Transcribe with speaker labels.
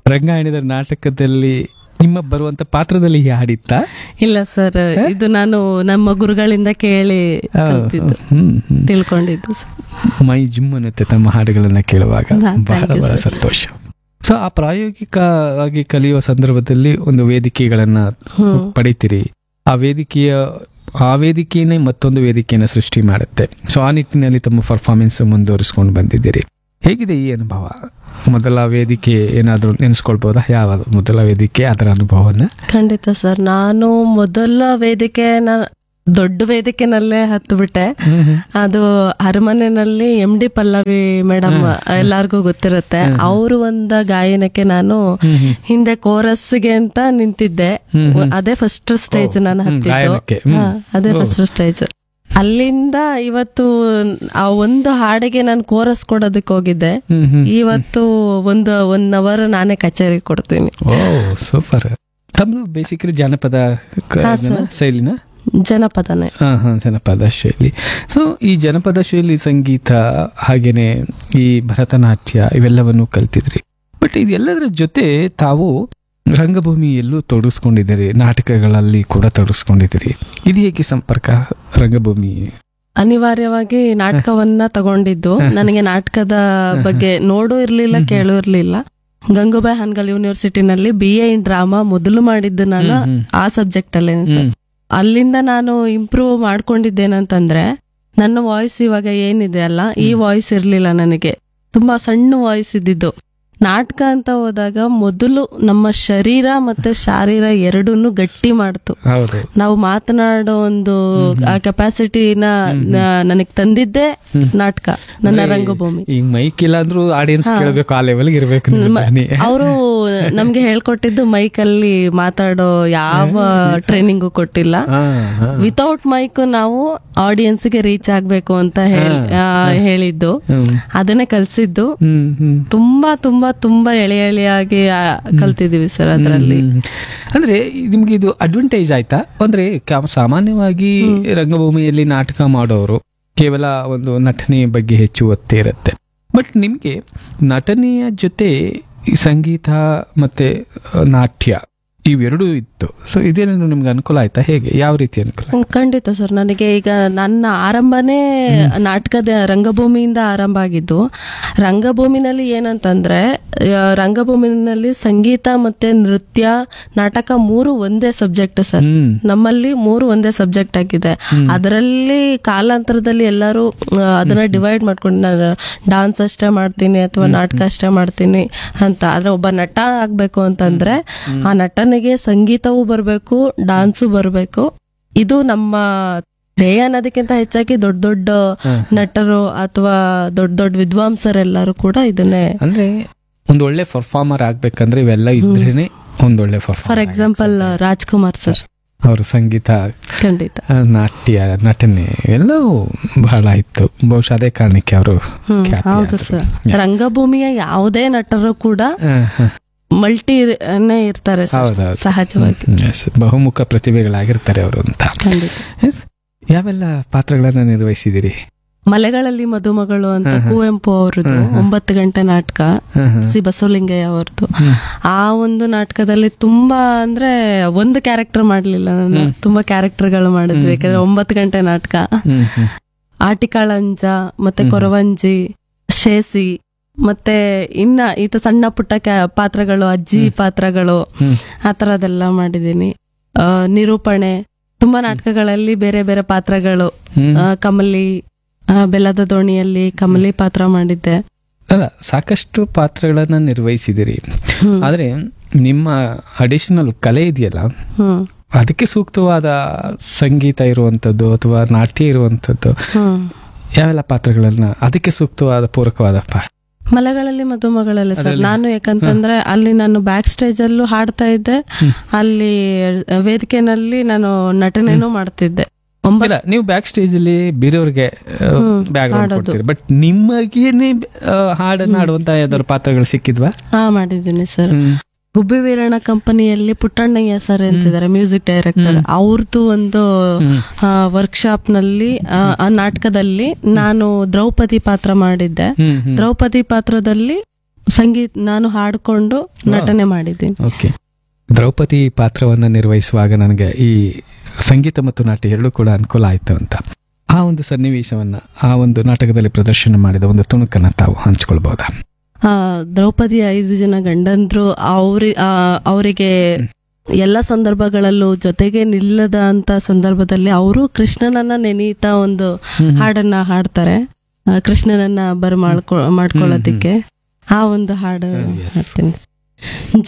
Speaker 1: ರಂಗಾಯಣದ ನಾಟಕದಲ್ಲಿ ನಿಮ್ಮ ಬರುವಂತ ಪಾತ್ರದಲ್ಲಿ ಹಾಡಿತ್ತ
Speaker 2: ಇಲ್ಲ ಸರ್ ಇದು ನಾನು ನಮ್ಮ ಗುರುಗಳಿಂದ ಕೇಳಿ ಕಲ್ತಿದ್ದು
Speaker 1: ಹ್ಮ್ ಹ್ಮ್.
Speaker 2: ತಿಳ್ಕೊಂಡಿದ್ದು sir.
Speaker 1: ಮೈ ಜುಮ್ ಅನ್ನುತ್ತೆ ತಮ್ಮ ಹಾಡುಗಳನ್ನ ಕೇಳುವಾಗ
Speaker 2: ಹಾ,
Speaker 1: ಬಹಳ
Speaker 2: thank you,
Speaker 1: ಬಹಳ
Speaker 2: sir.
Speaker 1: ಸಂತೋಷ ಸೊ ಆ ಪ್ರಾಯೋಗಿಕವಾಗಿ ಕಲಿಯುವ ಸಂದರ್ಭದಲ್ಲಿ ಒಂದು ವೇದಿಕೆಗಳನ್ನ
Speaker 2: ಹ್ಮ್.
Speaker 1: ಪಡಿತೀರಿ ಆ ವೇದಿಕೆಯ ಆ ವೇದಿಕೆಯೇ ಮತ್ತೊಂದು ವೇದಿಕೆಯನ್ನ ಸೃಷ್ಟಿ ಮಾಡುತ್ತೆ ಸೊ ಆ ನಿಟ್ಟಿನಲ್ಲಿ ತಮ್ಮ ಪರ್ಫಾರ್ಮೆನ್ಸ್ ಮುಂದುವರಿಸ್ಕೊಂಡು ಬಂದಿದ್ದೀರಿ ಹೇಗಿದೆ ಈ ಅನುಭವ ಮೊದಲ ವೇದಿಕೆ ಏನಾದರೂ ನೆನೆಸ್ಕೊಳ್ಬೋದಾ ಯಾವ ಮೊದಲ ವೇದಿಕೆ ಅದರ ಅನುಭವನ
Speaker 2: ಖಂಡಿತ ಸರ್ ನಾನು ಮೊದಲ ವೇದಿಕೆ ದೊಡ್ಡ ವೇದಿಕೆನಲ್ಲೇ ಹತ್ತು ಬಿಟ್ಟೆ ಅದು ಅರಮನೆನಲ್ಲಿ ಎಂ ಡಿ ಪಲ್ಲವಿ ಮೇಡಮ್ ಎಲ್ಲಾರ್ಗೂ ಗೊತ್ತಿರುತ್ತೆ ಅವರು ಒಂದ ಗಾಯನಕ್ಕೆ ನಾನು ಹಿಂದೆ ಕೋರಸ್ಗೆ ಅಂತ ನಿಂತಿದ್ದೆ ಅದೇ ಫಸ್ಟ್ ಸ್ಟೇಜ್ ನಾನು
Speaker 1: ಹ್ಮ್,
Speaker 2: ಹತ್ತಿದ್ದು
Speaker 1: ಗಾಯನಕ್ಕೆ. ಹ್ಮ್.
Speaker 2: ಹಾ, ಅದೇ ಫಸ್ಟ್ ಸ್ಟೇಜ್ ಅಲ್ಲಿಂದ ಇವತ್ತು ಆ ಒಂದು ಹಾಡಿಗೆ ನಾನು ಕೋರಸ್ ಕೊಡೋದಕ್ಕೆ ಹೋಗಿದ್ದೆ
Speaker 1: ಹ್ಮ್ ಹ್ಮ್
Speaker 2: ಇವತ್ತು ಒಂದು ಒನ್ ಅವರ್ ನಾನೇ ಕಚೇರಿ ಕೊಡ್ತೀನಿ
Speaker 1: ಓ ಸೂಪರ್ ತಮ್ಮದು ಬೇಸಿಕಲಿ ಜಾನಪದ ಕ-
Speaker 2: ಹಾ,
Speaker 1: ಇದನ್ನ,
Speaker 2: ಸರ್.
Speaker 1: ಶೈಲಿನ
Speaker 2: ಜನಪದನೇ
Speaker 1: ಹಾ ಹಾ ಜನಪದ ಶೈಲಿ ಸೊ ಈ ಜನಪದ ಶೈಲಿ ಸಂಗೀತ ಹಾಗೇನೆ ಈ ಭರತನಾಟ್ಯ ಇವೆಲ್ಲವನ್ನು ಕಲ್ತಿದ್ರಿ ಬಟ್ ಇದೆಲ್ಲದರ ಜೊತೆ ತಾವು ರಂಗಭೂಮಿಯಲ್ಲೂ ತೊಡಗಿಸ್ಕೊಂಡಿದ್ದೀರಿ ನಾಟಕಗಳಲ್ಲಿ ಕೂಡ ತೊಡಗಿಸ್ಕೊಂಡಿದ್ದೀರಿ ಇದು ಹೇಗೆ ಸಂಪರ್ಕ ರಂಗಭೂಮಿ
Speaker 2: ಅನಿವಾರ್ಯವಾಗಿ ನಾಟಕವನ್ನ ತಗೊಂಡಿದ್ದು ನನಗೆ ನಾಟಕದ ಬಗ್ಗೆ ನೋಡು ಇರ್ಲಿಲ್ಲ ಕೇಳು ಇರ್ಲಿಲ್ಲ ಗಂಗೂಬಾಯಿ ಹಾನ್ಗಲ್ ಯೂನಿವರ್ಸಿಟಿನಲ್ಲಿ ಬಿ ಎ ಇನ್ ಡ್ರಾಮಾ ಮೊದಲು ಮಾಡಿದ್ದು ನಾನು
Speaker 1: ಹ್ಮ್, ಹ್ಮ್.
Speaker 2: ಆ ಸಬ್ಜೆಕ್ಟ್ ಅಲ್ಲೇ ಸರ್
Speaker 1: ಹ್ಮ್.
Speaker 2: ಅಲ್ಲಿಂದ ನಾನು ಇಂಪ್ರೂವ್ ಮಾಡ್ಕೊಂಡಿದ್ದೇನಂತಂದ್ರೆ ನನ್ನ ವಾಯ್ಸ್ ಇವಾಗ ಏನಿದೆ ಅಲ್ಲ ಈ ವಾಯ್ಸ್ ಇರ್ಲಿಲ್ಲ ನನಗೆ ತುಂಬಾ ಸಣ್ಣ ವಾಯ್ಸ್ ಇದ್ದಿದ್ದು ನಾಟಕ ಅಂತ ಹೋದಾಗ ಮೊದಲು ನಮ್ಮ ಶರೀರ ಮತ್ತೆ ಶಾರೀರ ಎರಡನ್ನೂ ಗಟ್ಟಿ ಮಾಡ್ತು
Speaker 1: ಹೌದು
Speaker 2: ನಾವು ಮಾತನಾಡೋ ಒಂದು ಆ ಕೆಪಾಸಿಟಿನ ನನಗೆ ತಂದಿದ್ದೆ ನಾಟಕ ನನ್ನ ರಂಗಭೂಮಿ
Speaker 1: ಈಗ ಮೈಕ್ ಇಲ್ಲ ಅಂದ್ರೂ ಆಡಿಯನ್ಸ್ ಕೇಳಬೇಕು ಆ ಲೆವೆಲ್ಗೆ ಇರಬೇಕು
Speaker 2: ಅವರು ನಮ್ಗೆ ಹೇಳ್ಕೊಟ್ಟಿದ್ದು ಮೈಕ್ ಅಲ್ಲಿ ಮಾತಾಡೋ ಯಾವ ಟ್ರೈನಿಂಗು ಕೊಟ್ಟಿಲ್ಲ ವಿತೌಟ್ ಮೈಕ್ ನಾವು ಆಡಿಯನ್ಸ್ ಗೆ ರೀಚ್ ಆಗ್ಬೇಕು ಅಂತ ಹೇಳಿ ಆ, ಹೇಳಿದ್ದು ಅದನ್ನೇ ಕಲ್ಸಿದ್ದು
Speaker 1: ಹ್ಮ್ ಹ್ಮ್
Speaker 2: ತುಂಬಾ ತುಂಬಾ ತುಂಬಾ ಎಳೆ ಎಳೆಯಾಗಿ ಆ, ಕಲ್ತಿದೀವಿ ಸರ್ ಅದರಲ್ಲಿ
Speaker 1: ಹ್ಮ್. ಅಂದ್ರೆ ನಿಮ್ಗೆ ಇದು ಅಡ್ವಾಂಟೇಜ್ ಆಯ್ತಾ ಅಂದ್ರೆ ಕಾ- ಸಾಮಾನ್ಯವಾಗಿ ರಂಗಭೂಮಿಯಲ್ಲಿ ನಾಟಕ ಮಾಡೋರು ಕೇವಲ ಒಂದು ನಟನೆಯ ಬಗ್ಗೆ ಹೆಚ್ಚು ಒತ್ತೆ ಇರುತ್ತೆ ಬಟ್ ನಿಮ್ಗೆ ನಟನೆಯ ಜೊತೆ ಈ ಸಂಗೀತ ಮತ್ತೆ ಆ, ನಾಟ್ಯ ಇವೆರಡೂ ಇತ್ತು ಸೊ ಇದೇನು ನಿಮ್ಗೆ ಅನುಕೂಲ ಆಯ್ತಾ ಹೇಗೆ ಯಾವ ರೀತಿ ಅನುಕೂಲ
Speaker 2: ಹ್ಮ್, ಖಂಡಿತ ಸರ್ ನನಗೆ ಈಗ ನನ್ನ ಆರಂಭನೇ ನಾಟಕದ ರಂಗಭೂಮಿಯಿಂದ ಆರಂಭ ಆಗಿದ್ದು ರಂಗಭೂಮಿನಲ್ಲಿ ಏನಂತಂದ್ರೆ ಆ, ರಂಗಭೂಮಿನಲ್ಲಿ ಸಂಗೀತ ಮತ್ತೆ ನೃತ್ಯ ನಾಟಕ ಮೂರು ಒಂದೇ ಸಬ್ಜೆಕ್ಟ್ ಸರ್
Speaker 1: ಹ್ಮ್
Speaker 2: ನಮ್ಮಲ್ಲಿ ಮೂರು ಒಂದೇ ಸಬ್ಜೆಕ್ಟ್ ಆಗಿದೆ ಅದರಲ್ಲಿ ಕಾಲಾಂತರದಲ್ಲಿ ಎಲ್ಲರೂ ಆ, ಅದನ್ನ ಡಿವೈಡ್ ಮಾಡ್ಕೊಂಡು ನಾನು ಡಾನ್ಸ್ ಅಷ್ಟೇ ಮಾಡ್ತೀನಿ ಅಥವಾ ನಾಟಕ ಅಷ್ಟೇ ಮಾಡ್ತೀನಿ ಅಂತ ಆದ್ರೆ ಒಬ್ಬ ನಟ ಆಗ್ಬೇಕು ಅಂತಂದ್ರೆ ಆ ನಟನಿಗೆ ಸಂಗೀತವೂ ಬರ್ಬೇಕು ಡಾನ್ಸು ಬರ್ಬೇಕು ಇದು ನಮ್ಮ ಧ್ಯೇಯ ಅನ್ನೋದಕ್ಕಿಂತ ಹೆಚ್ಚಾಗಿ ದೊಡ್ಡ ದೊಡ್ಡ ನಟರು ಅಥವಾ ದೊಡ್ಡ ದೊಡ್ಡ ವಿದ್ವಾಂಸರೆಲ್ಲರೂ ಕೂಡ ಇದನ್ನೇ
Speaker 1: ಅಂದ್ರೆ ಒಂದು ಒಳ್ಳೆ ಪರ್ಫಾರ್ಮರ್ ಆಗ್ಬೇಕಂದ್ರೆ ಇವೆಲ್ಲ ಇದ್ರೇನೆ ಒಂದೊಳ್ಳೆ
Speaker 2: for
Speaker 1: performer
Speaker 2: example Rajkumar sir
Speaker 1: ಅವರು ಸಂಗೀತ
Speaker 2: ಖಂಡಿತ
Speaker 1: ಆ, ನಾಟ್ಯ ನಟನೆ ಎಲ್ಲವೂ ಬಹಳ ಇತ್ತು ಬಹುಶಃ ಅದೇ ಕಾರಣಕ್ಕೆ ಅವರು
Speaker 2: ಹ್ಮ್ ಹೌದು ಸರ್ ರಂಗಭೂಮಿಯ ಯಾವುದೇ ನಟರು ಕೂಡ ಮಲ್ಟಿ ಇರ್ತಾರೆ ಸರ್
Speaker 1: ಹೌದೌದು.
Speaker 2: ಸಹಜವಾಗಿ
Speaker 1: ಬಹುಮುಖ ಪ್ರತಿಭೆಗಳಾಗಿರ್ತಾರೆ ಅವರು ಅಂತ
Speaker 2: ಖಂಡಿತ
Speaker 1: Yes. ಯಾವೆಲ್ಲ ಪಾತ್ರಗಳನ್ನ ನಿರ್ವಹಿಸಿದಿರಿ
Speaker 2: ಮಲೆಗಳಲ್ಲಿ ಮದುಮಗಳು ಅಂತ ಕುವೆಂಪು ಅವರದ್ದು ಒಂಬತ್ತು ಗಂಟೆ ನಾಟಕ ಸಿ ಬಸವಲಿಂಗಯ್ಯ ಅವ್ರದ್ದು ಆ ಒಂದು ನಾಟಕದಲ್ಲಿ ತುಂಬಾ ಅಂದ್ರೆ ಒಂದು ಕ್ಯಾರೆಕ್ಟರ್ ಮಾಡ್ಲಿಲ್ಲ ನಾನು ತುಂಬಾ ಕ್ಯಾರೆಕ್ಟರ್ಗಳು ಮಾಡಿದ್ವಿ ಯಾಕಂದ್ರೆ ಒಂಬತ್ತು ಗಂಟೆ ನಾಟಕ ಆಟಿಕಾಳಂಜ ಮತ್ತೆ ಕೊರವಂಜಿ ಶೇಸಿ ಮತ್ತೆ ಇನ್ನ ಈತ ಸಣ್ಣ ಪುಟ್ಟ ಕ್ಯಾ- ಪಾತ್ರಗಳು ಅಜ್ಜಿ ಪಾತ್ರಗಳು ಆ ತರದೆಲ್ಲ ಮಾಡಿದೀನಿ ಆ, ನಿರೂಪಣೆ ತುಂಬಾ ನಾಟಕಗಳಲ್ಲಿ ಬೇರೆ ಬೇರೆ ಪಾತ್ರಗಳು ಆ, ಕಮಲಿ ಆ, ಬೆಲ್ಲದ ದೋಣಿಯಲ್ಲಿ ಕಮಲಿ ಪಾತ್ರ ಮಾಡಿದ್ದೆ
Speaker 1: ಅಲ್ಲ ಸಾಕಷ್ಟು ಪಾತ್ರಗಳನ್ನ ನಿರ್ವಹಿಸಿದಿರಿ
Speaker 2: ಹ್ಮ್.
Speaker 1: ಆದ್ರೆ ನಿಮ್ಮ ಅಡಿಷನಲ್ ಕಲೆ ಇದೆಯಲ್ಲ
Speaker 2: ಹ್ಮ್
Speaker 1: ಅದಕ್ಕೆ ಸೂಕ್ತವಾದ ಸಂಗೀತ ಇರುವಂತದ್ದು ಅಥವಾ ನಾಟ್ಯ ಇರುವಂತದ್ದು
Speaker 2: ಹ್ಮ್
Speaker 1: ಯಾವೆಲ್ಲ ಪಾತ್ರಗಳನ್ನ ಅದಕ್ಕೆ ಸೂಕ್ತವಾದ ಪೂರಕವಾದ ಪಾ
Speaker 2: ಮಲೆಗಳಲ್ಲಿ ಮದುಮಗಳಲ್ಲಿ ಸರ್ ನಾನು ಯಾಕಂತಂದ್ರೆ ಅಲ್ಲಿ ನಾನು ಬ್ಯಾಕ್ ಸ್ಟೇಜ್ ಅಲ್ಲೂ ಹಾಡ್ತಾ ಇದ್ದೆ ಅಲ್ಲಿ ವೇದಿಕೆನಲ್ಲಿ ನಾನು ನಟನೆನೂ ಮಾಡ್ತಿದ್ದೆ ಒಂಬತ್ತು
Speaker 1: ಇಲ್ಲ ನೀವು ಬ್ಯಾಕ್ ಸ್ಟೇಜ್ ಅಲ್ಲಿ ಬೇರೆಯವ್ರಿಗೆ ಬ್ಯಾಕ್ ಕೊಡ್ತೀರಿ ಬಟ್ ನಿಮಗೇನೆ ಆ, ಹಾಡನ್ನ ಆಡುವಂತ ಯಾವ್ದಾದ್ರು ಪಾತ್ರಗಳು ಸಿಕ್ಕಿದ್ವಾ
Speaker 2: ಹಾ ಮಾಡಿದ್ದೀನಿ ಸರ್
Speaker 1: ಹ್ಮ್.
Speaker 2: ಗುಬ್ಬಿ ವೀರಣ್ಣ ಕಂಪನಿಯಲ್ಲಿ ಪುಟ್ಟಣ್ಣಯ್ಯ ಸರ್ ಅಂತಿದ್ದಾರೆ ಮ್ಯೂಸಿಕ್ ಡೈರೆಕ್ಟರ್ ಅವ್ರದ್ದು ಒಂದು ವರ್ಕ್ಶಾಪ್ ನಲ್ಲಿ ಆ, ಆ ನಾಟಕದಲ್ಲಿ ನಾನು ದ್ರೌಪದಿ ಪಾತ್ರ ಮಾಡಿದ್ದೆ
Speaker 1: ಹ್ಮ್ ಹ್ಮ್
Speaker 2: ದ್ರೌಪದಿ ಪಾತ್ರದಲ್ಲಿ ಸಂಗೀತ ನಾನು ಹಾಡ್ಕೊಂಡು ನಟನೆ ಮಾಡಿದ್ದೀನಿ
Speaker 1: ಓಕೆ ದ್ರೌಪದಿ ಪಾತ್ರವನ್ನ ನಿರ್ವಹಿಸುವಾಗ ನನಗೆ ಈ ಸಂಗೀತ ಮತ್ತು ನಾಟ್ಯ ಎರಡೂ ಕೂಡ ಅನುಕೂಲ ಆಯ್ತು ಅಂತ ಆ ಒಂದು ಸನ್ನಿವೇಶವನ್ನ ಆ ಒಂದು ನಾಟಕದಲ್ಲಿ ಪ್ರದರ್ಶನ ಮಾಡಿದ ಒಂದು ತುಣುಕನ್ನ ತಾವು ಹಂಚ್ಕೊಳ್ಬಹುದಾ
Speaker 2: ಆ ದ್ರೌಪದಿ ಐದು ಜನ ಗಂಡಂದ್ರು ಅವ್ರಿ ಆ, ಅವರಿಗೆ ಎಲ್ಲ ಸಂದರ್ಭಗಳಲ್ಲೂ ಜೊತೆಗೆ ನಿಲ್ಲದ ಅಂತ ಸಂದರ್ಭದಲ್ಲಿ ಅವರು ಕೃಷ್ಣನನ್ನ ನೆನೀತಾ ಒಂದು ಹಾಡನ್ನ ಹಾಡ್ತಾರೆ ಆ, ಕೃಷ್ಣನನ್ನ ಬರ ಮಾಡ್ಕೊ ಮಾಡ್ಕೊಳ್ಳೋದಿಕ್ಕೆ ಆ ಒಂದು ಹಾಡು
Speaker 1: Yes.
Speaker 2: ಹಾಡ್ತೀನಿ